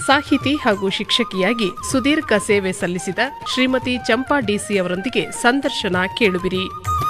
ಸಾಹಿತಿ ಹಾಗೂ ಶಿಕ್ಷಕಿಯಾಗಿ ಸುದೀರ್ಘ ಸೇವೆ ಸಲ್ಲಿಸಿದ ಶ್ರೀಮತಿ ಚಂಪಾ ಡಿಸಿ ಅವರೊಂದಿಗೆ ಸಂದರ್ಶನ ಕೇಳುವಿರಿ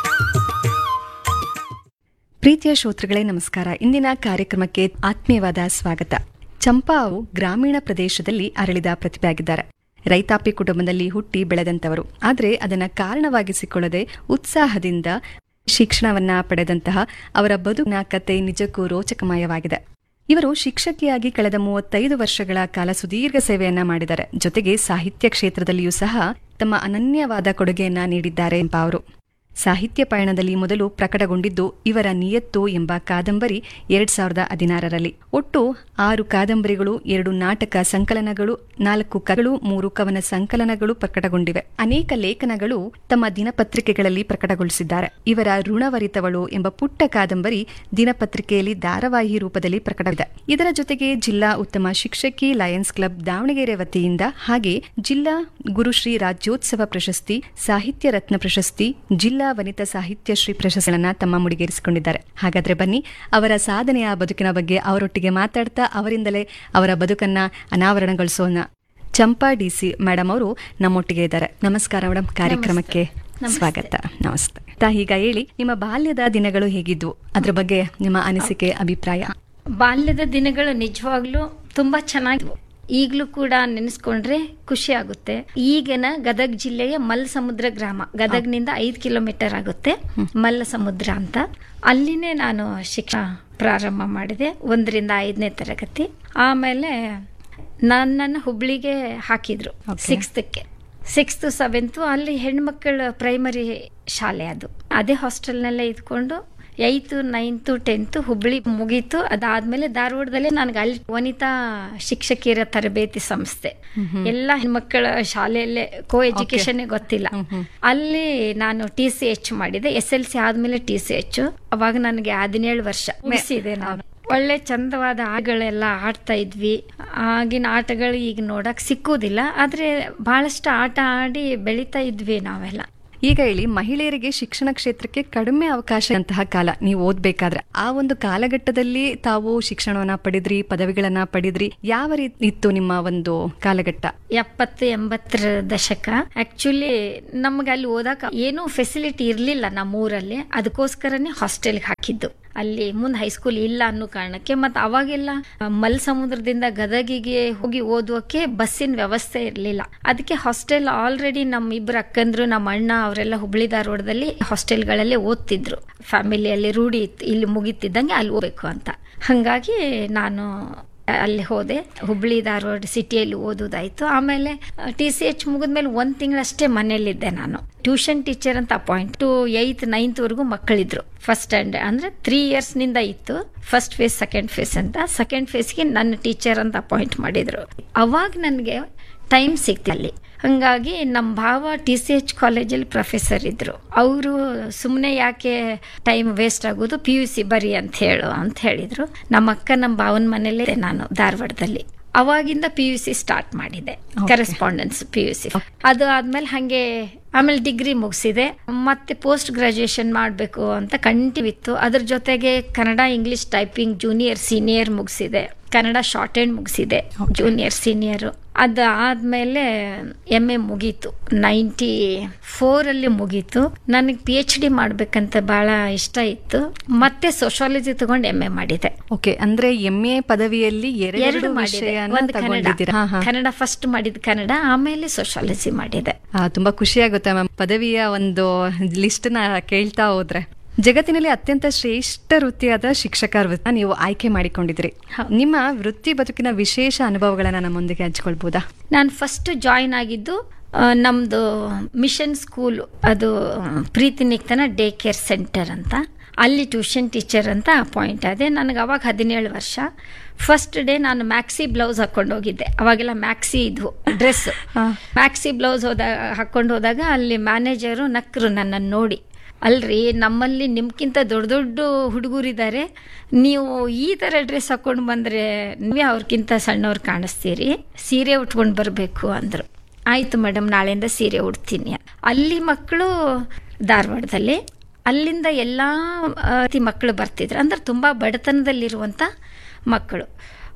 ಪ್ರೀತಿಯ ಶ್ರೋತೃಗಳೇ ನಮಸ್ಕಾರ ಇಂದಿನ ಕಾರ್ಯಕ್ರಮಕ್ಕೆ ಆತ್ಮೀಯವಾದ ಸ್ವಾಗತ ಚಂಪಾ ಅವು ಗ್ರಾಮೀಣ ಪ್ರದೇಶದಲ್ಲಿ ಅರಳಿದ ಪ್ರತಿಭೆಯಾಗಿದ್ದಾರೆ ರೈತಾಪಿ ಕುಟುಂಬದಲ್ಲಿ ಹುಟ್ಟಿ ಬೆಳೆದಂತವರು ಆದರೆ ಅದನ್ನ ಕಾರಣವಾಗಿಸಿಕೊಳ್ಳದೆ ಉತ್ಸಾಹದಿಂದ ಶಿಕ್ಷಣವನ್ನ ಪಡೆದಂತಹ ಅವರ ಬದುಕಿನ ಕತೆ ನಿಜಕ್ಕೂ ರೋಚಕಮಯವಾಗಿದೆ ಇವರು ಶಿಕ್ಷಕಿಯಾಗಿ ಕಳೆದ ಮೂವತ್ತೈದು ವರ್ಷಗಳ ಕಾಲ ಸುದೀರ್ಘ ಸೇವೆಯನ್ನ ಮಾಡಿದ್ದಾರೆ ಜೊತೆಗೆ ಸಾಹಿತ್ಯ ಕ್ಷೇತ್ರದಲ್ಲಿಯೂ ಸಹ ತಮ್ಮ ಅನನ್ಯವಾದ ಕೊಡುಗೆಯನ್ನ ನೀಡಿದ್ದಾರೆ ಎಂಬ ಅವರು ಸಾಹಿತ್ಯ ಪಯಣದಲ್ಲಿ ಮೊದಲು ಪ್ರಕಟಗೊಂಡಿದ್ದು ಇವರ ನಿಯತ್ತು ಎಂಬ ಕಾದಂಬರಿ ಎರಡ್ ಸಾವಿರದ ಹದಿನಾರರಲ್ಲಿ ಒಟ್ಟು ಆರು ಕಾದಂಬರಿಗಳು ಎರಡು ನಾಟಕ ಸಂಕಲನಗಳು ನಾಲ್ಕು ಕಗಳು ಮೂರು ಕವನ ಸಂಕಲನಗಳು ಪ್ರಕಟಗೊಂಡಿವೆ ಅನೇಕ ಲೇಖನಗಳು ತಮ್ಮ ದಿನಪತ್ರಿಕೆಗಳಲ್ಲಿ ಪ್ರಕಟಗೊಳಿಸಿದ್ದಾರೆ ಇವರ ಋಣವರಿತವಳು ಎಂಬ ಪುಟ್ಟ ಕಾದಂಬರಿ ದಿನಪತ್ರಿಕೆಯಲ್ಲಿ ಧಾರಾವಾಹಿ ರೂಪದಲ್ಲಿ ಪ್ರಕಟವಿದೆ ಇದರ ಜೊತೆಗೆ ಜಿಲ್ಲಾ ಉತ್ತಮ ಶಿಕ್ಷಕಿ ಲಯನ್ಸ್ ಕ್ಲಬ್ ದಾವಣಗೆರೆ ವತಿಯಿಂದ ಹಾಗೆ ಜಿಲ್ಲಾ ಗುರುಶ್ರೀ ರಾಜ್ಯೋತ್ಸವ ಪ್ರಶಸ್ತಿ ಸಾಹಿತ್ಯ ರತ್ನ ಪ್ರಶಸ್ತಿ ಜಿಲ್ಲಾ ವನಿತಾ ಸಾಹಿತ್ಯ ಶ್ರೀ ಪ್ರಶಸ್ತಿಗಳನ್ನ ತಮ್ಮ ಮುಡಿಗೇರಿಸಿಕೊಂಡಿದ್ದಾರೆ ಹಾಗಾದ್ರೆ ಬನ್ನಿ ಅವರ ಸಾಧನೆಯ ಬದುಕಿನ ಬಗ್ಗೆ ಅವರೊಟ್ಟಿಗೆ ಮಾತಾಡ್ತಾ ಅವರಿಂದಲೇ ಅವರ ಬದುಕನ್ನ ಅನಾವರಣಗೊಳಿಸೋಣ ಚಂಪಾ ಡಿಸಿ ಮೇಡಮ್ ಅವರು ನಮ್ಮೊಟ್ಟಿಗೆ ಇದ್ದಾರೆ ನಮಸ್ಕಾರ ಮೇಡಮ್ ಕಾರ್ಯಕ್ರಮಕ್ಕೆ ಸ್ವಾಗತ ನಮಸ್ತೆ ತಾ ಈಗ ಹೇಳಿ ನಿಮ್ಮ ಬಾಲ್ಯದ ದಿನಗಳು ಹೇಗಿದ್ವು ಅದ್ರ ಬಗ್ಗೆ ನಿಮ್ಮ ಅನಿಸಿಕೆ ಅಭಿಪ್ರಾಯ ಬಾಲ್ಯದ ದಿನಗಳು ನಿಜವಾಗ್ಲೂ ತುಂಬಾ ಚೆನ್ನಾಗಿದ್ವು ಈಗಲೂ ಕೂಡ ನೆನೆಸ್ಕೊಂಡ್ರೆ ಖುಷಿ ಆಗುತ್ತೆ ಈಗಿನ ಗದಗ್ ಜಿಲ್ಲೆಯ ಮಲ್ ಸಮುದ್ರ ಗ್ರಾಮ ಗದಗ್ನಿಂದ ಐದು ಕಿಲೋಮೀಟರ್ ಆಗುತ್ತೆ ಮಲ್ಲ ಸಮುದ್ರ ಅಂತ ಅಲ್ಲಿನೇ ನಾನು ಶಿಕ್ಷಣ ಪ್ರಾರಂಭ ಮಾಡಿದೆ ಒಂದರಿಂದ ಐದನೇ ತರಗತಿ ಆಮೇಲೆ ನನ್ನನ್ನು ಹುಬ್ಳಿಗೆ ಹಾಕಿದ್ರು ಸಿಕ್ಸ್ತಕ್ಕೆ ಸಿಕ್ಸ್ತ್ ಸೆವೆಂತು ಅಲ್ಲಿ ಹೆಣ್ಮಕ್ಳ ಪ್ರೈಮರಿ ಶಾಲೆ ಅದು ಅದೇ ಹಾಸ್ಟೆಲ್ನಲ್ಲೇ ಇದ್ಕೊಂಡು ಏಯ್ತು ನೈನ್ತು ಟೆಂತ್ ಹುಬ್ಳಿ ಮುಗೀತು ಅದಾದ್ಮೇಲೆ ಧಾರವಾಡದಲ್ಲಿ ನನಗೆ ಅಲ್ಲಿ ವನಿತಾ ಶಿಕ್ಷಕಿಯರ ತರಬೇತಿ ಸಂಸ್ಥೆ ಎಲ್ಲ ಹೆಣ್ಮಕ್ಕಳ ಶಾಲೆಯಲ್ಲೇ ಕೋ ಎಜುಕೇಶನ್ ಗೊತ್ತಿಲ್ಲ ಅಲ್ಲಿ ನಾನು ಟಿ ಸಿ ಎಚ್ ಮಾಡಿದೆ ಎಸ್ ಎಲ್ ಸಿ ಆದ್ಮೇಲೆ ಟಿ ಸಿ ಎಚ್ ಅವಾಗ ನನಗೆ ಹದಿನೇಳು ವರ್ಷ ಮುಗಿಸಿದೆ ನಾನು ಒಳ್ಳೆ ಚಂದವಾದ ಆಟಗಳೆಲ್ಲ ಆಡ್ತಾ ಇದ್ವಿ ಆಗಿನ ಆಟಗಳು ಈಗ ನೋಡಕ್ ಸಿಕ್ಕುವುದಿಲ್ಲ ಆದ್ರೆ ಬಹಳಷ್ಟು ಆಟ ಆಡಿ ಬೆಳಿತಾ ಇದ್ವಿ ನಾವೆಲ್ಲ ಈಗ ಹೇಳಿ ಮಹಿಳೆಯರಿಗೆ ಶಿಕ್ಷಣ ಕ್ಷೇತ್ರಕ್ಕೆ ಕಡಿಮೆ ಅವಕಾಶ ಅಂತಹ ಕಾಲ ನೀವು ಓದ್ಬೇಕಾದ್ರೆ ಆ ಒಂದು ಕಾಲಘಟ್ಟದಲ್ಲಿ ತಾವು ಶಿಕ್ಷಣವನ್ನ ಪಡೆದ್ರಿ ಪದವಿಗಳನ್ನ ಪಡೆದ್ರಿ ಯಾವ ರೀತಿ ಇತ್ತು ನಿಮ್ಮ ಒಂದು ಕಾಲಘಟ್ಟ ಎಪ್ಪತ್ತು ಎಂಬತ್ತರ ದಶಕ ಆಕ್ಚುಲಿ ನಮ್ಗೆ ಅಲ್ಲಿ ಓದಕ್ ಏನೂ ಫೆಸಿಲಿಟಿ ಇರ್ಲಿಲ್ಲ ನಮ್ಮ ಊರಲ್ಲಿ ಅದಕ್ಕೋಸ್ಕರನೇ ಹಾಸ್ಟೆಲ್ಗೆ ಹಾಕಿದ್ದು ಅಲ್ಲಿ ಮುಂದೆ ಹೈಸ್ಕೂಲ್ ಇಲ್ಲ ಅನ್ನೋ ಕಾರಣಕ್ಕೆ ಮತ್ತೆ ಅವಾಗೆಲ್ಲ ಮಲ್ ಸಮುದ್ರದಿಂದ ಗದಗಿಗೆ ಹೋಗಿ ಓದುವಕ್ಕೆ ಬಸ್ಸಿನ ವ್ಯವಸ್ಥೆ ಇರಲಿಲ್ಲ ಅದಕ್ಕೆ ಹಾಸ್ಟೆಲ್ ಆಲ್ರೆಡಿ ನಮ್ಮ ಇಬ್ಬರು ಅಕ್ಕಂದ್ರು ನಮ್ಮ ಅಣ್ಣ ಅವರೆಲ್ಲ ಹುಬ್ಳಿ ಧಾರವಾಡದಲ್ಲಿ ಹಾಸ್ಟೆಲ್ಗಳಲ್ಲೇ ಓದ್ತಿದ್ರು ಫ್ಯಾಮಿಲಿಯಲ್ಲಿ ರೂಢಿ ಇತ್ತು ಇಲ್ಲಿ ಮುಗಿತಿದ್ದಂಗೆ ಅಲ್ಲಿ ಹೋಗ್ಬೇಕು ಅಂತ ಹಂಗಾಗಿ ನಾನು ಅಲ್ಲಿ ಹೋದೆ ಹುಬ್ಳಿ ಧಾರವಾಡ ಸಿಟಿಯಲ್ಲಿ ಓದೋದಾಯ್ತು ಆಮೇಲೆ ಟಿ ಸಿ ಎಚ್ ಮುಗಿದ್ಮೇಲೆ ಒಂದು ತಿಂಗಳಷ್ಟೇ ಮನೆಯಲ್ಲಿದ್ದೆ ನಾನು ಟ್ಯೂಷನ್ ಟೀಚರ್ ಅಂತ ಅಪಾಯಿಂಟ್ ಟು ಏಯ್ತ್ ನೈನ್ತ್ ವರೆಗೂ ಮಕ್ಕಳಿದ್ರು ಫಸ್ಟ್ ಸ್ಟ್ಯಾಂಡರ್ಡ್ ಅಂದ್ರೆ ತ್ರೀ ಇಯರ್ಸ್ ನಿಂದ ಇತ್ತು ಫಸ್ಟ್ ಫೇಸ್ ಸೆಕೆಂಡ್ ಫೇಸ್ ಅಂತ ಸೆಕೆಂಡ್ ಫೇಸ್ಗೆ ನನ್ನ ಟೀಚರ್ ಅಂತ ಅಪಾಯಿಂಟ್ ಮಾಡಿದ್ರು ಅವಾಗ ನನಗೆ ಟೈಮ್ ಸಿಕ್ತಿ ಅಲ್ಲಿ ಹಂಗಾಗಿ ನಮ್ಮ ಭಾವ ಟಿ ಸಿ ಎಚ್ ಕಾಲೇಜಲ್ಲಿ ಪ್ರೊಫೆಸರ್ ಇದ್ರು ಅವರು ಸುಮ್ಮನೆ ಯಾಕೆ ಟೈಮ್ ವೇಸ್ಟ್ ಆಗೋದು ಪಿ ಯು ಸಿ ಬರಿ ಅಂತ ಹೇಳು ಅಂತ ಹೇಳಿದ್ರು ನಮ್ಮ ಅಕ್ಕ ನಮ್ಮ ಭಾವನ ಮನೇಲೆ ನಾನು ಧಾರವಾಡದಲ್ಲಿ ಅವಾಗಿಂದ ಪಿ ಯು ಸಿ ಸ್ಟಾರ್ಟ್ ಮಾಡಿದೆ ಕರೆಸ್ಪಾಂಡೆನ್ಸ್ ಪಿ ಯು ಸಿ ಅದು ಆದ್ಮೇಲೆ ಹಂಗೆ ಆಮೇಲೆ ಡಿಗ್ರಿ ಮುಗಿಸಿದೆ ಮತ್ತೆ ಪೋಸ್ಟ್ ಗ್ರಾಜುಯೇಷನ್ ಮಾಡಬೇಕು ಅಂತ ಕಂಟಿನ್ಯೂ ಇತ್ತು ಅದ್ರ ಜೊತೆಗೆ Kannada English typing junior senior ಮುಗಿಸಿದೆ ಕನ್ನಡ ಶಾರ್ಟ್ ಹ್ಯಾಂಡ್ ಮುಗಿಸಿದೆ ಜೂನಿಯರ್ ಸೀನಿಯರ್ ಅದಾದ್ಮೇಲೆ ಎಮ್ ಎ ಮುಗೀತು ನೈಂಟಿ ಫೋರ್ ಅಲ್ಲಿ ಮುಗೀತು ನನಗೆ ಪಿ ಎಚ್ ಡಿ ಮಾಡ್ಬೇಕಂತ ಬಹಳ ಇಷ್ಟ ಇತ್ತು ಮತ್ತೆ ಸೋಶಾಲಜಿ ತಗೊಂಡು ಎಮ್ ಎ ಮಾಡಿದೆ ಓಕೆ ಅಂದ್ರೆ ಎಂ ಎ ಪದವಿಯಲ್ಲಿ ಎರಡು ಎರಡು ಮಾಡಿದೆ ವಿಷಯನ ಒಂದು ಕನ್ನಡ ತಗೊಂಡಿದ್ದೀರಾ ಹಾ, ಹಾ. ಕನ್ನಡ ಫಸ್ಟ್ ಮಾಡಿದ ಕನ್ನಡ ಆಮೇಲೆ ಸೋಶಾಲಜಿ ಮಾಡಿದೆ ಆ, ತುಂಬಾ ಖುಷಿ ಆಗುತ್ತೆ ಮ್ಯಾಮ್ ಪದವಿಯ ಒಂದು ಲಿಸ್ಟ್ ನ ಕೇಳ್ತಾ ಹೋದ್ರೆ ಜಗತ್ತಿನಲ್ಲಿ ಅತ್ಯಂತ ಶ್ರೇಷ್ಠ ವೃತ್ತಿಯಾದ ಶಿಕ್ಷಕ ವೃತ್ತ ನೀವು ಆಯ್ಕೆ ಮಾಡಿಕೊಂಡಿದ್ರಿ ಹೌದು. ನಿಮ್ಮ ವೃತ್ತಿ ಬದುಕಿನ ವಿಶೇಷ ಅನುಭವಗಳನ್ನ ನಮ್ಮೊಂದಿಗೆ ಹಂಚ್ಕೊಳ್ಬಹುದಾ ನಾನು ಫಸ್ಟ್ ಜಾಯಿನ್ ಆಗಿದ್ದು ಆ, ನಮ್ದು ಮಿಷನ್ ಸ್ಕೂಲ್ ಅದು Preethi Niketana day care centre ಅಂತ ಅಲ್ಲಿ ಟ್ಯೂಷನ್ ಟೀಚರ್ ಅಂತ ಅಪಾಯಿಂಟ್ ಆದೆ ನನಗೆ ಅವಾಗ ಹದಿನೇಳು ವರ್ಷ ಫಸ್ಟ್ ಡೇ ನಾನು ಮ್ಯಾಕ್ಸಿ ಬ್ಲೌಸ್ ಹಾಕೊಂಡು ಹೋಗಿದ್ದೆ ಅವಾಗೆಲ್ಲ ಮ್ಯಾಕ್ಸಿ ಇದ್ವು ಡ್ರೆಸ್ ಮ್ಯಾಕ್ಸಿ ಬ್ಲೌಸ್ ಹೋದ ಹಾಕೊಂಡು ಹೋದಾಗ ಅಲ್ಲಿ ಮ್ಯಾನೇಜರು ನಕ್ಕರು ನನ್ನನ್ನು ನೋಡಿ ಅಲ್ರಿ ನಮ್ಮಲ್ಲಿ ನಿಮ್ಗಿಂತ ದೊಡ್ಡ ದೊಡ್ಡ ಹುಡುಗರಿದ್ದಾರೆ ನೀವು ಈ ಥರ ಡ್ರೆಸ್ ಹಾಕೊಂಡು ಬಂದರೆ ನೀವೇ ಅವ್ರಿಗಿಂತ ಸಣ್ಣವ್ರು ಕಾಣಿಸ್ತೀರಿ ಸೀರೆ ಉಟ್ಕೊಂಡು ಬರಬೇಕು ಅಂದರು ಆಯಿತು ಮೇಡಮ್ ನಾಳೆಯಿಂದ ಸೀರೆ ಉಡ್ತೀನಿ ಅಲ್ಲಿ ಮಕ್ಕಳು ಧಾರವಾಡದಲ್ಲಿ ಅಲ್ಲಿಂದ ಎಲ್ಲ ರೀತಿ ಮಕ್ಕಳು ಬರ್ತಿದ್ರು ಅಂದ್ರೆ ತುಂಬ ಬಡತನದಲ್ಲಿರುವಂಥ ಮಕ್ಕಳು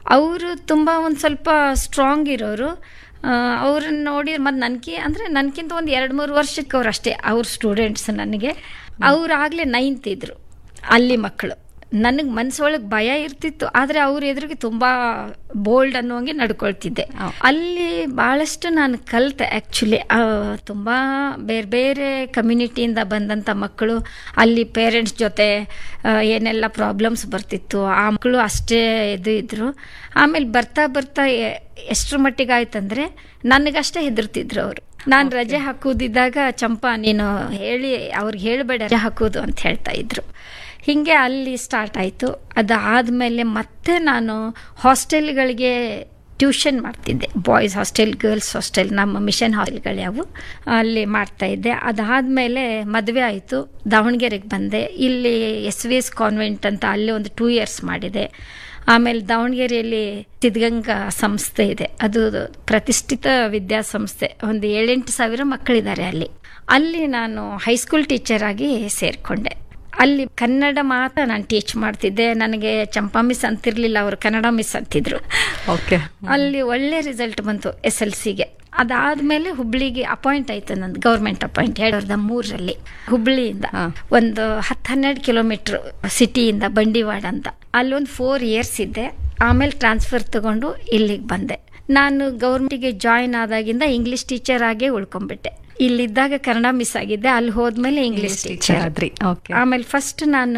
ಅವರು ತುಂಬ ಒಂದು ಸ್ವಲ್ಪ ಸ್ಟ್ರಾಂಗ್ ಇರೋರು ಅವ್ರನ್ನ ನೋಡಿ ಮತ್ತು ನನಗೆ ಅಂದರೆ ನನಗಿಂತ ಒಂದು ಎರಡು ಮೂರು ವರ್ಷಕ್ಕೆ ಅವ್ರು ಅಷ್ಟೇ ಅವ್ರ ಸ್ಟೂಡೆಂಟ್ಸ್ ನನಗೆ ಅವ್ರು ಆಗಲೇ ನೈನ್ತ್ ಇದ್ರು ಅಲ್ಲಿ ಮಕ್ಕಳು ನನಗೆ ಮನಸ್ಸೊಳಗೆ ಭಯ ಇರ್ತಿತ್ತು ಆದರೆ ಅವ್ರ ಎದುರಿಗೆ ತುಂಬ ಬೋಲ್ಡ್ ಅನ್ನೋಂಗೆ ನಡ್ಕೊಳ್ತಿದ್ದೆ ಅಲ್ಲಿ ಭಾಳಷ್ಟು ನಾನು ಕಲಿತೆ ಆ್ಯಕ್ಚುಲಿ ತುಂಬ ಬೇರೆ ಬೇರೆ ಕಮ್ಯುನಿಟಿಯಿಂದ ಬಂದಂಥ ಮಕ್ಕಳು ಅಲ್ಲಿ ಪೇರೆಂಟ್ಸ್ ಜೊತೆ ಆ, ಏನೆಲ್ಲ ಪ್ರಾಬ್ಲಮ್ಸ್ ಬರ್ತಿತ್ತು ಆ ಮಕ್ಕಳು ಅಷ್ಟೇ ಇದು ಇದ್ದರು ಆಮೇಲೆ ಬರ್ತಾ ಬರ್ತಾ ಎ- ಎಷ್ಟ್ರ ಮಟ್ಟಿಗೆ ಆಯ್ತಂದ್ರೆ ನನಗಷ್ಟೇ ಹೆದರ್ತಿದ್ರು ಅವರು ನಾನು ರಜೆ ಹಾಕುದಿದ್ದಾಗ ಚಂಪಾ ನೀನು ಹೇಳಿ ಅವ್ರಿಗೆ ಹೇಳಬೇಡ ರಜೆ ಹಾಕೋದು ಅಂತ ಹೇಳ್ತಾ ಇದ್ರು ಹೀಗೆ ಅಲ್ಲಿ ಸ್ಟಾರ್ಟ್ ಆಯಿತು ಅದಾದಮೇಲೆ ಮತ್ತೆ ನಾನು ಹಾಸ್ಟೆಲ್ಗಳಿಗೆ ಟ್ಯೂಷನ್ ಮಾಡ್ತಿದ್ದೆ ಬಾಯ್ಸ್ ಹಾಸ್ಟೆಲ್ ಗರ್ಲ್ಸ್ ಹಾಸ್ಟೆಲ್ ನಮ್ಮ ಮಿಷನ್ ಹಾಸ್ಟೆಲ್ಗಳು ಯಾವು ಅಲ್ಲಿ ಮಾಡ್ತಾ ಇದ್ದೆ ಅದಾದಮೇಲೆ ಮದುವೆ ಆಯಿತು ದಾವಣಗೆರೆಗೆ ಬಂದೆ ಇಲ್ಲಿ ಎಸ್ ವಿ ಎಸ್ ಕಾನ್ವೆಂಟ್ ಅಂತ ಅಲ್ಲಿ ಒಂದು ಟೂ ಇಯರ್ಸ್ ಮಾಡಿದೆ ಆಮೇಲೆ ದಾವಣಗೆರೆಯಲ್ಲಿ ಸಿದ್ಧಗಂಗಾ ಸಂಸ್ಥೆ ಇದೆ ಅದು ಪ್ರತಿಷ್ಠಿತ ವಿದ್ಯಾಸಂಸ್ಥೆ ಒಂದು ಏಳೆಂಟು ಸಾವಿರ ಮಕ್ಕಳಿದ್ದಾರೆ ಅಲ್ಲಿ ಅಲ್ಲಿ ನಾನು ಹೈಸ್ಕೂಲ್ ಟೀಚರ್ ಆಗಿ ಸೇರಿಕೊಂಡೆ ಅಲ್ಲಿ ಕನ್ನಡ ಮಾತ್ರ ನಾನು ಟೀಚ್ ಮಾಡ್ತಿದ್ದೆ ನನಗೆ ಚಂಪಾ ಮಿಸ್ ಅಂತಿರ್ಲಿಲ್ಲ ಅವರು ಕನ್ನಡ ಮಿಸ್ ಅಂತಿದ್ರು ಓಕೆ ಅಲ್ಲಿ ಒಳ್ಳೆ ರಿಸಲ್ಟ್ ಬಂತು ಎಸ್ ಎಲ್ ಸಿಗೆ ಅದಾದ್ಮೇಲೆ ಹುಬ್ಳಿಗೆ ಅಪಾಯಿಂಟ್ ಆಯ್ತು ನಂದು ಗೌರ್ಮೆಂಟ್ ಅಪಾಯಿಂಟ್ ಎರಡ್ ಸಾವಿರದ ಮೂರರಲ್ಲಿ ಹುಬ್ಳಿಯಿಂದ ಹಾ. ಒಂದು ಹತ್ತು ಹನ್ನೆರಡು ಕಿಲೋಮೀಟ್ರ್ ಸಿಟಿಯಿಂದ ಬಂಡಿವಾಡ ಅಂತ ಅಲ್ಲೊಂದು ಫೋರ್ ಇಯರ್ಸ್ ಇದ್ದೆ ಆಮೇಲೆ ಟ್ರಾನ್ಸ್ಫರ್ ತಗೊಂಡು ಇಲ್ಲಿಗೆ ಬಂದೆ ನಾನು ಗೌರ್ಮೆಂಟಿಗೆ ಜಾಯಿನ್ ಆದಾಗಿಂದ ಇಂಗ್ಲಿಷ್ ಟೀಚರ್ ಆಗೇ ಉಳ್ಕೊಂಡ್ಬಿಟ್ಟೆ ಇಲ್ಲಿದ್ದಾಗ ಕನ್ನಡ ಮಿಸ್ ಆಗಿದ್ದೆ ಅಲ್ಲಿ ಹೋದ್ಮೇಲೆ ಇಂಗ್ಲಿಷ್ ಟೀಚರ್ ಆದ್ರಿ ಓಕೆ ಆಮೇಲೆ ಫಸ್ಟ್ ನಾನು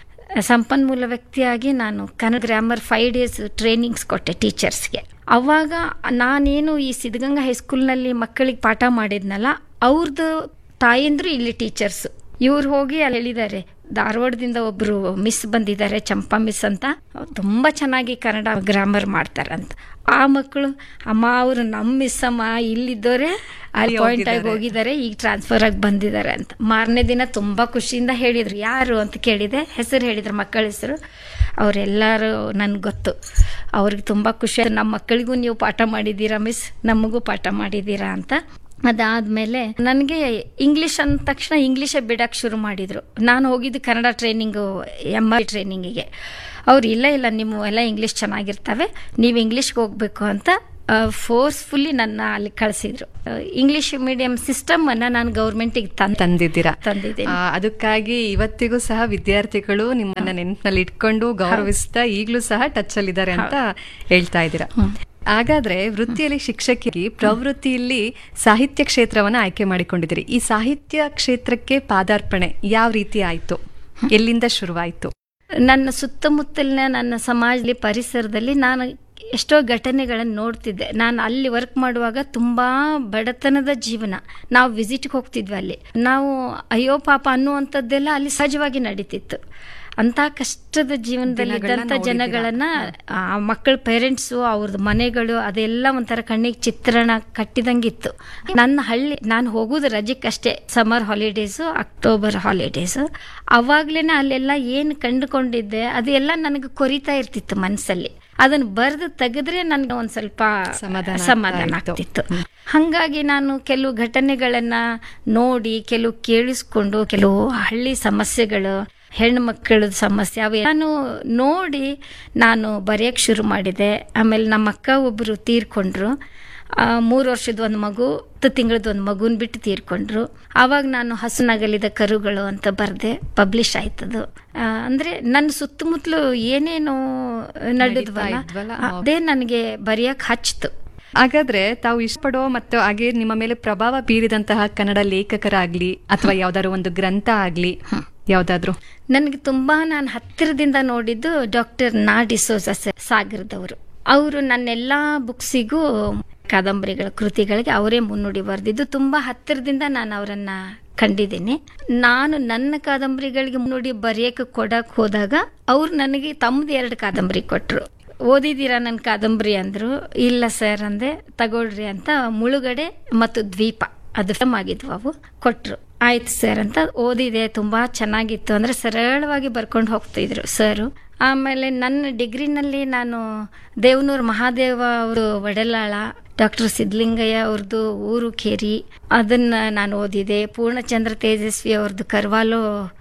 ಸಂಪನ್ಮೂಲ ವ್ಯಕ್ತಿಯಾಗಿ ನಾನು Kannada grammar five days trainings ಕೊಟ್ಟೆ ಟೀಚರ್ಸ್ಗೆ ಅವಾಗ ನಾನೇನು ಈ ಸಿದ್ಧಗಂಗಾ ಹೈಸ್ಕೂಲ್ನಲ್ಲಿ ಮಕ್ಕಳಿಗೆ ಪಾಠ ಮಾಡಿದ್ನಲ್ಲ ಅವ್ರದ್ದು ತಾಯಂದ್ರು ಇಲ್ಲಿ ಟೀಚರ್ಸ್ ಇವ್ರು ಹೋಗಿ ಅಲ್ಲಿ ಹೇಳಿದ್ದಾರೆ ಧಾರವಾಡದಿಂದ ಒಬ್ರು ಮಿಸ್ ಬಂದಿದ್ದಾರೆ ಚಂಪಾ ಮಿಸ್ ಅಂತ ಅವ್ರು ತುಂಬಾ ಚೆನ್ನಾಗಿ ಕನ್ನಡ ಗ್ರಾಮರ್ ಮಾಡ್ತಾರಂತ ಆ ಮಕ್ಕಳು ಅಮ್ಮ ಅವರು ನಮ್ಮ ಮಿಸ್ ಅಮ್ಮ ಇಲ್ಲಿದ್ದವರೇ ಅಲ್ಲಿ ಪಾಯಿಂಟ್ ಆಗಿ ಹೋಗಿದ್ದಾರೆ ಈಗ ಟ್ರಾನ್ಸ್ಫರ್ ಆಗಿ ಬಂದಿದ್ದಾರೆ ಅಂತ ಮಾರನೇ ದಿನ ತುಂಬಾ ಖುಷಿಯಿಂದ ಹೇಳಿದ್ರು ಯಾರು ಅಂತ ಕೇಳಿದೆ ಹೆಸರು ಹೇಳಿದ್ರು ಮಕ್ಕಳ ಹೆಸರು ಅವರೆಲ್ಲರೂ ನನ್ಗೆ ಗೊತ್ತು ಅವ್ರಿಗೆ ತುಂಬ ಖುಷಿ ಆಯ್ತು ನಮ್ಮ ಮಕ್ಕಳಿಗೂ ನೀವು ಪಾಠ ಮಾಡಿದ್ದೀರಾ ಮಿಸ್ ನಮಗೂ ಪಾಠ ಮಾಡಿದ್ದೀರಾ ಅಂತ ಅದಾದಮೇಲೆ ನನಗೆ ಇಂಗ್ಲೀಷ್ ಅಂದ ತಕ್ಷಣ ಇಂಗ್ಲೀಷೇ ಬಿಡಕ್ಕೆ ಶುರು ಮಾಡಿದರು ನಾನು ಹೋಗಿದ್ದು ಕನ್ನಡ ಟ್ರೈನಿಂಗು ಎಮ್ ಆರ್ ಟ್ರೈನಿಂಗಿಗೆ ಅವ್ರು ಇಲ್ಲ ಇಲ್ಲ ನಿಮ್ಮ ಎಲ್ಲ ಇಂಗ್ಲೀಷ್ ಚೆನ್ನಾಗಿರ್ತವೆ ನೀವು ಇಂಗ್ಲೀಷ್ಗೆ ಹೋಗಬೇಕು ಅಂತ ಫೋರ್ಸ್ಫುಲ್ಲಿ ನನ್ನ ಅಲ್ಲಿ ಕಳಿಸಿದ್ರು ಇಂಗ್ಲೀಷ್ ಮೀಡಿಯಂ ಸಿಸ್ಟಮ್ ಅನ್ನ ನಾನು ಗೌರ್ಮೆಂಟಿಗೆ ತಂದ ತಂದಿದ್ದೀರಾ ತಂದಿದ್ದೇನೆ ಆ, ಅದಕ್ಕಾಗಿ ಇವತ್ತಿಗೂ ಸಹ ವಿದ್ಯಾರ್ಥಿಗಳು ನಿಮ್ಮನ್ನ ನೆನಪಿನಲ್ಲಿ ಇಟ್ಕೊಂಡು ಗೌರವಿಸ್ತಾ ಈಗಲೂ ಸಹ ಟಚ್ ಅಲ್ಲಿದ್ದಾರೆ ಅಂತ ಹೇಳ್ತಾ ಇದ್ದೀರಾ ಹಾಗಾದ್ರೆ ವೃತ್ತಿಯಲ್ಲಿ ಶಿಕ್ಷಕಿಯಾಗಿ ಪ್ರವೃತ್ತಿಯಲ್ಲಿ ಸಾಹಿತ್ಯ ಕ್ಷೇತ್ರವನ್ನ ಆಯ್ಕೆ ಮಾಡಿಕೊಂಡಿದ್ದೀರಿ ಈ ಸಾಹಿತ್ಯ ಕ್ಷೇತ್ರಕ್ಕೆ ಪಾದಾರ್ಪಣೆ ಯಾವ ರೀತಿ ಆಯ್ತು ಎಲ್ಲಿಂದ ಶುರುವಾಯ್ತು ನನ್ನ ಸುತ್ತಮುತ್ತಲಿನ ನನ್ನ ಸಮಾಜದಲ್ಲಿ ಪರಿಸರದಲ್ಲಿ ನಾನು ಎಷ್ಟೋ ಘಟನೆಗಳನ್ನು ನೋಡ್ತಿದ್ದೆ ನಾನು ಅಲ್ಲಿ ವರ್ಕ್ ಮಾಡುವಾಗ ತುಂಬಾ ಬಡತನದ ಜೀವನ ನಾವು ವಿಸಿಟ್ಗೆ ಹೋಗ್ತಿದ್ವಿ ಅಲ್ಲಿ ನಾವು ಅಯ್ಯೋ ಪಾಪ ಅನ್ನುವಂಥದ್ದೆಲ್ಲ ಅಲ್ಲಿ ಸಹಜವಾಗಿ ನಡೀತಿತ್ತು ಅಂತ ಕಷ್ಟದ ಜೀವನದಲ್ಲಿ ಇದ್ದಂಥ ಜನಗಳನ್ನ ಆ ಮಕ್ಕಳ ಪೇರೆಂಟ್ಸು ಅವ್ರದ್ದು ಮನೆಗಳು ಅದೆಲ್ಲ ಒಂಥರ ಕಣ್ಣಿಗೆ ಚಿತ್ರಣ ಕಟ್ಟಿದಂಗಿತ್ತು ನನ್ನ ಹಳ್ಳಿ ನಾನು ಹೋಗೋದು ರಜಕ್ಕಷ್ಟೇ ಸಮರ್ ಹಾಲಿಡೇಸು ಅಕ್ಟೋಬರ್ ಹಾಲಿಡೇಸು ಅವಾಗ್ಲೇನೆ ಅಲ್ಲೆಲ್ಲ ಏನು ಕಂಡುಕೊಂಡಿದ್ದೆ ಅದೆಲ್ಲ ನನಗೆ ಕೊರಿತಾ ಇರ್ತಿತ್ತು ಮನಸ್ಸಲ್ಲಿ ಅದನ್ನ ಬರೆದು ತೆಗೆದ್ರೆ ನನಗೆ ಒಂದ್ ಸ್ವಲ್ಪ ಸಮಾಧಾನ ಆಗ್ತಾ ಸಮಾಧಾನ ಇತ್ತು. ಆಗ್ತಿತ್ತು ಹಂಗಾಗಿ ನಾನು ಕೆಲವು ಘಟನೆಗಳನ್ನ ನೋಡಿ ಕೆಲವು ಕೇಳಿಸ್ಕೊಂಡು ಕೆಲವು ಹಳ್ಳಿ ಸಮಸ್ಯೆಗಳು ಹೆಣ್ಣು ಮಕ್ಕಳ ಸಮಸ್ಯೆ ಅವು ನಾನು ನೋಡಿ ನಾನು ಬರೆಯಕ್ಕೆ ಶುರು ಮಾಡಿದೆ ಆಮೇಲೆ ನಮ್ಮ ಅಕ್ಕ ಒಬ್ಬರು ತೀರ್ಕೊಂಡ್ರು ಆ, ಮೂರು ವರ್ಷದ ಒಂದು ಮಗು ಹತ್ತು ತಿಂಗಳದ ಒಂದು ಮಗುನ್ ಬಿಟ್ಟು ತೀರ್ಕೊಂಡ್ರು ಆವಾಗ ನಾನು ಹಸುನಗಲಿದ ಕರುಗಳು ಅಂತ ಬರೆದೆ ಪಬ್ಲಿಷ್ ಆಯ್ತದು ಆ, ಅಂದ್ರೆ ನನ್ನ ಸುತ್ತಮುತ್ತಲು ಏನೇನು ನಡೆದ್ವಲ್ಲ ಇದ್ವಲ್ಲ, ಅದೇ ನನಗೆ ಬರೆಯಕ್ಕೆ ಹಚ್ತು ಹಾಗಾದ್ರೆ ತಾವು ಇಷ್ಟಪಡೋ ಮತ್ತು ಹಾಗೆ ನಿಮ್ಮ ಮೇಲೆ ಪ್ರಭಾವ ಬೀರಿದಂತಹ ಕನ್ನಡ ಲೇಖಕರಾಗ್ಲಿ ಅಥವಾ ಯಾವ್ದಾದ್ರು ಒಂದು ಗ್ರಂಥ ಆಗ್ಲಿ ಯಾವ್ದಾದ್ರು ನನಗೆ ತುಂಬಾ ನಾನು ಹತ್ತಿರದಿಂದ ನೋಡಿದ್ದು ಡಾಕ್ಟರ್ ನಾ ಡಿಸೋಜ ಸರ್ ಸಾಗರದವರು ಅವರು ನನ್ನೆಲ್ಲಾ ಬುಕ್ಸಿಗೂ ಕಾದಂಬರಿಗಳ ಕೃತಿಗಳಿಗೆ ಅವರೇ ಮುನ್ನುಡಿ ಬರೆದಿದ್ದು ತುಂಬಾ ಹತ್ತಿರದಿಂದ ನಾನು ಅವರನ್ನ ಕಂಡಿದ್ದೀನಿ ನಾನು ನನ್ನ ಕಾದಂಬರಿಗಳಿಗೆ ಮುನ್ನುಡಿ ಬರೆಯಕ್ಕೆ ಕೊಡಕ್ ಹೋದಾಗ ಅವ್ರು ನನಗೆ ತಮ್ಮದು ಎರಡು ಕಾದಂಬರಿ ಕೊಟ್ರು ಓದಿದ್ದೀರಾ ನನ್ನ ಕಾದಂಬರಿ ಅಂದ್ರು ಇಲ್ಲ ಸರ್ ಅಂದೆ ತಗೊಳ್ರಿ ಅಂತ ಮುಳುಗಡೆ ಮತ್ತು ದ್ವೀಪ ಅದು ಫಿಲಮ್ ಆಗಿದ್ವು ಅವು ಕೊಟ್ರು ಆಯ್ತು ಸರ್ ಅಂತ ಓದಿದೆ ತುಂಬಾ ಚೆನ್ನಾಗಿತ್ತು ಅಂದ್ರೆ ಸರಳವಾಗಿ ಬರ್ಕೊಂಡು ಹೋಗ್ತಿದ್ರು ಸರ್ ಆಮೇಲೆ ನನ್ನ ಡಿಗ್ರಿನಲ್ಲಿ ನಾನು ದೇವನೂರು ಮಹಾದೇವ ಅವರು ಒಡೆಲಾಳ ಡಾಕ್ಟರ್ ಸಿದ್ಲಿಂಗಯ್ಯ ಅವ್ರದ್ದು ಊರು ಕೇರಿ ಅದನ್ನ ನಾನು ಓದಿದೆ ಪೂರ್ಣಚಂದ್ರ ತೇಜಸ್ವಿ ಅವ್ರದ್ದು ಕರ್ವಾಲೋ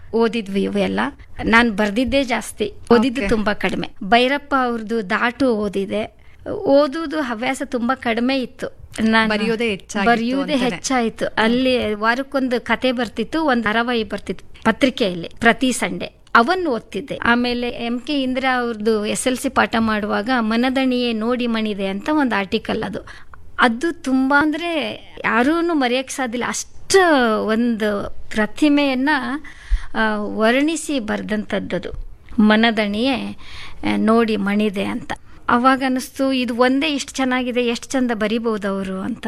ಓದಿದ್ವಿ ಇವೆಲ್ಲ ನಾನು ಬರ್ದಿದ್ದೇ ಜಾಸ್ತಿ ಓದಿದ್ದು Okay. ತುಂಬಾ ಕಡಿಮೆ ಭೈರಪ್ಪ ಅವ್ರದ್ದು ದಾಟು ಓದಿದೆ ಓದುವುದು ಹವ್ಯಾಸ ತುಂಬಾ ಕಡಿಮೆ ಇತ್ತು ನಾನು ಬರೆಯೋದೇ ಹೆಚ್ಚಾಗಿತ್ತು ಬರೆಯುವುದೇ ಅಂತಾನೆ. ಹೆಚ್ಚಾಯ್ತು ಅಲ್ಲಿ ವಾರಕ್ಕೊಂದು ಕತೆ ಬರ್ತಿತ್ತು ಒಂದು ಧಾರಾವಾಹಿ ಬರ್ತಿತ್ತು ಪತ್ರಿಕೆಯಲ್ಲಿ ಪ್ರತಿ ಸಂಡೆ ಅವನ್ನು ಓದ್ತಿದ್ದೆ ಆಮೇಲೆ ಎಂ ಕೆ ಇಂದಿರಾ ಅವ್ರದ್ದು ಎಸ್ ಎಲ್ ಸಿ ಪಾಠ ಮಾಡುವಾಗ ಮನದಣಿಯೇ ನೋಡಿ ಮಣಿದೆ ಅಂತ ಒಂದು ಆರ್ಟಿಕಲ್ ಅದು ಅದು ತುಂಬಾ ಅಂದ್ರೆ ಯಾರೂ ಮರೆಯಕ್ಕೆ ಸಾಧ್ಯ ಅಷ್ಟು ಒಂದು ಪ್ರತಿಮೆಯನ್ನ ಆ, ವರ್ಣಿಸಿ ಬರೆದಂಥದ್ದದು ಮನದಣಿಯೇ ಆ, ನೋಡಿ ಮಣಿದೆ ಅಂತ ಅವಾಗ ಅನಿಸ್ತು ಇದು ಒಂದೇ ಇಷ್ಟು ಚೆನ್ನಾಗಿದೆ ಎಷ್ಟು ಚಂದ ಬರಿಬಹುದು ಅವರು ಅಂತ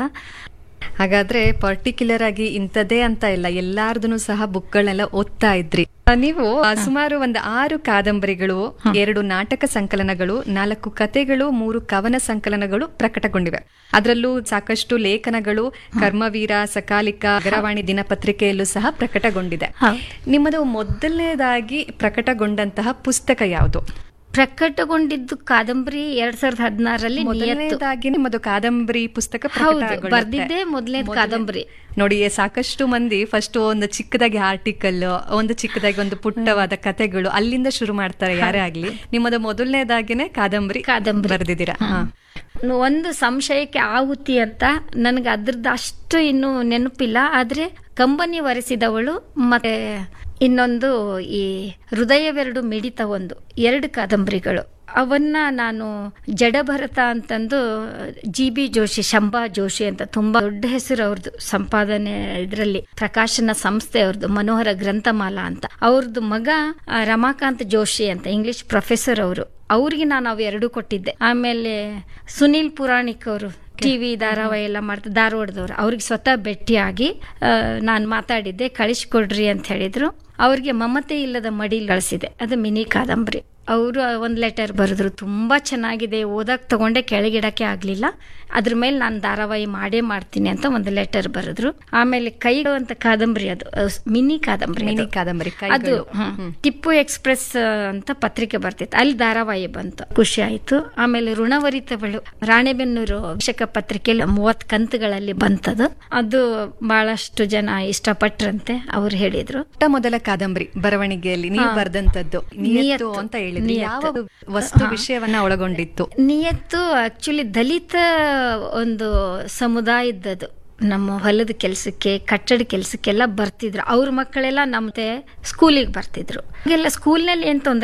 ಹಾಗಾದ್ರೆ ಪರ್ಟಿಕ್ಯುಲರ್ ಆಗಿ ಇಂಥದ್ದೇ ಅಂತ ಇಲ್ಲ ಎಲ್ಲಾರ್ದು ಸಹ ಬುಕ್ಗಳನ್ನೆಲ್ಲ ಓದ್ತಾ ಇದ್ರಿ ಆ, ನೀವು ಆ, ಸುಮಾರು ಒಂದು ಆರು ಕಾದಂಬರಿಗಳು ಎರಡು ನಾಟಕ ಸಂಕಲನಗಳು ನಾಲ್ಕು ಕತೆಗಳು ಮೂರು ಕವನ ಸಂಕಲನಗಳು ಪ್ರಕಟಗೊಂಡಿವೆ ಅದರಲ್ಲೂ ಸಾಕಷ್ಟು ಲೇಖನಗಳು ಕರ್ಮವೀರ ಸಕಾಲಿಕ ಅಗರವಾಣಿ ದಿನಪತ್ರಿಕೆಯಲ್ಲೂ ಸಹ ಪ್ರಕಟಗೊಂಡಿದೆ ಹೌದು. ನಿಮ್ಮದು ಮೊದಲನೇದಾಗಿ ಪ್ರಕಟಗೊಂಡಂತಹ ಪುಸ್ತಕ ಯಾವುದು ಪ್ರಕಟಗೊಂಡಿದ್ದು ಕಾದಂಬರಿ ಎರಡ್ ಸಾವಿರದ ಹದಿನಾರರಲ್ಲಿ ನಿಯತ್ತು ಮೊದಲನೇದಾಗಿ ನಿಮ್ಮದು ಕಾದಂಬರಿ ಪುಸ್ತಕ ಹೌದು ಪ್ರಕಟಗೊಳ್ಳುತ್ತೆ. ಬರ್ದಿದ್ದೇ ಮೊದಲನೇ ಕಾದಂಬರಿ ನೋಡಿ ಸಾಕಷ್ಟು ಮಂದಿ ಫಸ್ಟ್ ಒಂದು ಚಿಕ್ಕದಾಗಿ ಆರ್ಟಿಕಲ್ ಒಂದು ಚಿಕ್ಕದಾಗಿ ಒಂದು ಪುಟ್ಟವಾದ ಕತೆಗಳು ಅಲ್ಲಿಂದ ಶುರು ಮಾಡ್ತಾರೆ ಯಾರೇ ಆಗ್ಲಿ ನಿಮ್ಮದು ಮೊದಲನೇದಾಗಿನೇ ಕಾದಂಬರಿ ಕಾದಂಬರಿ. ಬರ್ದಿದ್ದೀರಾ ಹಾ. ಒಂದು ಸಂಶಯಕ್ಕೆ ಆಹುತಿ ಅಂತ ನನಗೆ ಅದ್ರದ್ದು ಅಷ್ಟು ಇನ್ನು ನೆನಪಿಲ್ಲ ಆದ್ರೆ ಕಂಬನಿ ಒರೆಸಿದವಳು ಮತ್ತೆ ಇನ್ನೊಂದು ಈ ಹೃದಯವೆರಡು ಮಿಡಿತ ಒಂದು ಎರಡು ಕಾದಂಬರಿಗಳು ಅವನ್ನ ನಾನು ಜಡಭರತ ಅಂತಂದು ಜಿ ಬಿ ಜೋಶಿ ಶಂಭಾ ಜೋಶಿ ಅಂತ ತುಂಬಾ ದೊಡ್ಡ ಹೆಸರು ಅವ್ರದ್ದು ಸಂಪಾದನೆ ಇದರಲ್ಲಿ ಪ್ರಕಾಶನ ಸಂಸ್ಥೆ ಅವ್ರದ್ದು ಮನೋಹರ ಗ್ರಂಥಮಾಲಾ ಅಂತ ಅವ್ರದ್ದು ಮಗ ಆ, ರಮಾಕಾಂತ್ ಜೋಶಿ ಅಂತ ಇಂಗ್ಲಿಷ್ ಪ್ರೊಫೆಸರ್ ಅವರು ಅವ್ರಿಗೆ ನಾನು ಅವು ಎರಡು ಕೊಟ್ಟಿದ್ದೆ ಆಮೇಲೆ ಸುನೀಲ್ ಪುರಾಣಿಕ್ ಅವರು ಟಿವಿ ಧಾರಾವಾಹಿ ಎಲ್ಲ ಮಾಡ್ತಾ ಧಾರವಾಡದವ್ರು ಅವ್ರಿಗೆ ಸ್ವತಃ ಭೇಟಿಯಾಗಿ ನಾನು ಮಾತಾಡಿದ್ದೆ ಕಳಿಸ್ಕೊಡ್ರಿ ಅಂತ ಹೇಳಿದ್ರು ಅವ್ರಿಗೆ ಮಮತೆ ಇಲ್ಲದ ಮಡಿಲ್ ಕಳಿಸಿದೆ ಅದು ಮಿನಿ ಕಾದಂಬರಿ ಅವರು ಒಂದು ಲೆಟರ್ ಬರೆದ್ರು ತುಂಬಾ ಚೆನ್ನಾಗಿದೆ ಓದಕ್ ತಗೊಂಡೆ ಕೆಳಗಿಡಕ್ಕೆ ಆಗ್ಲಿಲ್ಲ ಅದ್ರ ಮೇಲೆ ನಾನು ಧಾರಾವಾಹಿ ಮಾಡೇ ಮಾಡ್ತೀನಿ ಅಂತ ಒಂದು ಲೆಟರ್ ಬರೆದ್ರು ಆಮೇಲೆ ಕೈಗಳು ಅಂತ ಕಾದಂಬರಿ ಅದು ಅಹ್, ಮಿನಿ ಕಾದಂಬರಿ ಮಿನಿ ಅದು. ಕಾದಂಬರಿ ಅದು ಕೈಗಳು ಹ್ಮ್. ಟಿಪ್ಪು ಎಕ್ಸ್ಪ್ರೆಸ್ ಆ, ಅಂತ ಪತ್ರಿಕೆ ಬರ್ತಿತ್ತು ಅಲ್ಲಿ ಧಾರಾವಾಹಿ ಬಂತು ಖುಷಿ ಆಯ್ತು ಆಮೇಲೆ ಋಣವರಿತಗಳು ರಾಣೆಬೆನ್ನೂರು ವಿಷಕ ಪತ್ರಿಕೆಯಲ್ಲಿ ಮೂವತ್ ಕಂತುಗಳಲ್ಲಿ ಬಂತದು ಅದು ಬಹಳಷ್ಟು ಜನ ಇಷ್ಟಪಟ್ರಂತೆ ಅವ್ರು ಹೇಳಿದ್ರು ಮೊಟ್ಟ ಮೊದಲ ಕಾದಂಬರಿ ಬರವಣಿಗೆಯಲ್ಲಿ ನೀವು ಹಾ. ಬರೆದಂತದ್ದು ನಿಯತ್ತು ನಿಯತ್ತು. ಅಂತ ಹೇಳಿದ್ರಿ ನಿಯತ್ತು. ಯಾವ ವಸ್ತು ಹಾ. ವಿಷಯವನ್ನ ಒಳಗೊಂಡಿತ್ತು ನಿಯತ್ತು ಆಕ್ಚುಲಿ ದಲಿತ ಒಂದು ಸಮುದಾಯದದು ನಮ್ಮ ಹೊಲದ ಕೆಲಸಕ್ಕೆ ಕಟ್ಟಡ ಕೆಲಸಕ್ಕೆಲ್ಲ ಬರ್ತಿದ್ರು ಅವ್ರ ಮಕ್ಕಳೆಲ್ಲ ನಮ್ಮತೆ ಸ್ಕೂಲಿಗೆ ಬರ್ತಿದ್ರು ಈಗೆಲ್ಲ ಸ್ಕೂಲ್ನಲ್ಲಿ ಏನ್ ತೊಂದ್ರೆ